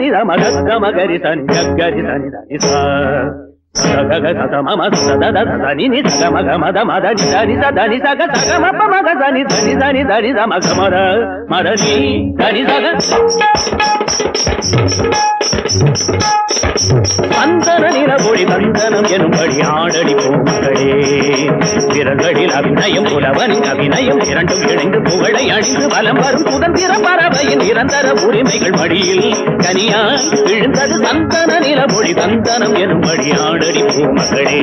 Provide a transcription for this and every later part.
మగ మగరి సని గరి సని దని సా సగ సత మమ సద దద దని ని సగ మగ మద మద ని దని స దని సగ సగ మప మగ దని దని దని దని స మగ మర మర ని దని సగ சந்தன நிறமொழி வந்தனம் எனும்படி ஆடடி பூமகளே விரல்களில் அபிநயம் புலவனின் அபிநயம் இரண்டும் இணைந்து புகழை அணிந்து வலம் வரும் சுதந்திர பறவையின் நிரந்தர உரிமைகள் மடியில் கனியாய் விழுந்தது சந்தன நிலமொழி வந்தனம் எனும்படி ஆடடி பூமகளே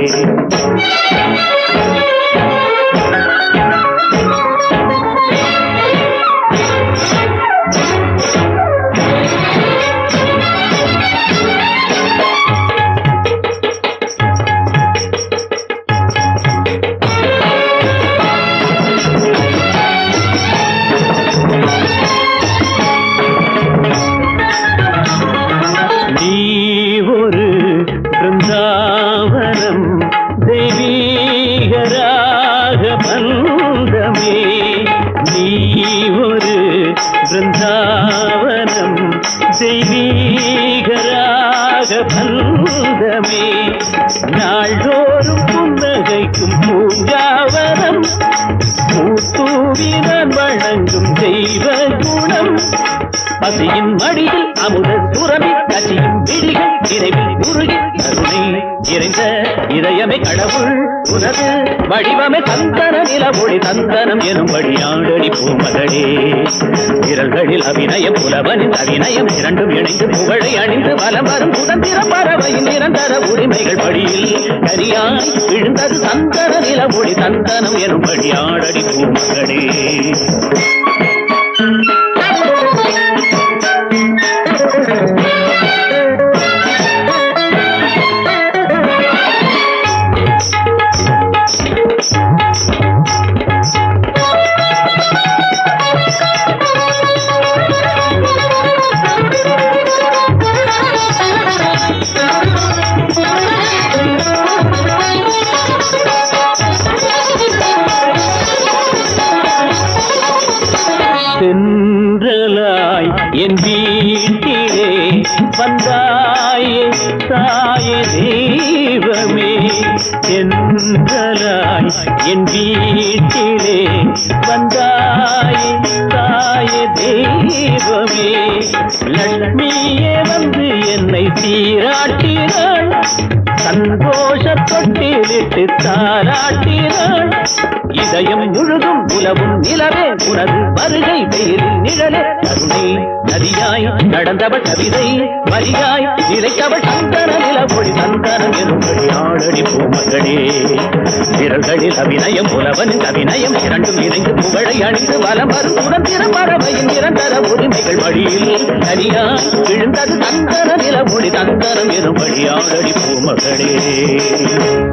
நீ ஒரு பிருந்தாவனம் தெய்வீகராக பந்தமே நீ ஒரு பிருந்தாவனம் தெய்வீகராக பந்தமே நாள்தோறும் புன்னகைக்கும் பூங்காவனம் பூத்தூவினான் வழங்கும் தெய்வ குணம் பசியின் மடியில் அமுத சுரமி கசியும் விழிகள் நிறைவில் உருகி கருணை நிறைந்த இதயமே கடவுள் உனது வடிவமே சந்தன நிலமொழி சந்தனம் எனும் வழியாடடி பூமகளே விரல்களில் அபிநயம் புலவனின் அபிநயம் இரண்டும் இணைந்து புகழை அணிந்து வலம் வரும் சுதந்திர பறவையின் நிரந்தர உரிமைகள் வழியில் கரியாய் விழுந்தது சந்தன நிலமொழி சந்தனம் எனும் வழியாடடி பூமகளே சென்றலாய் என் வீட்டிலே வந்தாயே தாயே தெய்வமே சென்றலாய் என் வீட்டிலே வந்தாயே தாயே தெய்வமே லட்சுமியே வந்து என்னை சீராட்டினாள் சந்தோஷ தொட்டிலிட்டு தாராட்டினாள் இதயம் முழுதும் உலவும் நிலவே உனது வருகை வெயிலில் நிழலே கருணை நதியாய் நடந்தவள் கவிதை வரியாய் நிலைத்தவள் சந்தன நிலமொழி சந்தனம் எனும்படி ஆடடி பூமகளே விரல்களில் அபிநயம் புலவனின் அபிநயம் இரண்டும் இணைந்து புகழை அணிந்து வலம் வரும் சுதந்திர பறவையின் நிரந்தர உரிமைகள் வழியில் நதியாய் விழுந்தது சந்தன நிலமொழி சந்தனம் எனும்படி ஆடடி பூமகளே